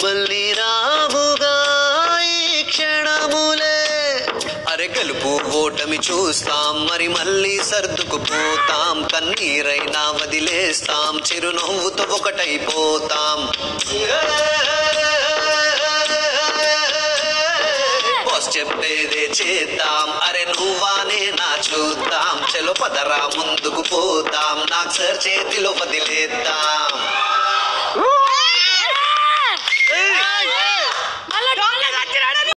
మళ్ళీ రావుగా ఈ క్షణములే అరె గెలుపు ఓటమి చూస్తాం మరి మళ్ళీ సర్దుకుపోతాం కన్నీరైనా వదిలేస్తాం చిరునవ్వుతో ఒకటైపోతాం బాస్ చెప్పేదే చేద్దాం అరే నువ్వానే నా చూద్దాం చెలో పదరా ముందుకు పోతాం నాకు సార్ చేతిలో వదిలేద్దాం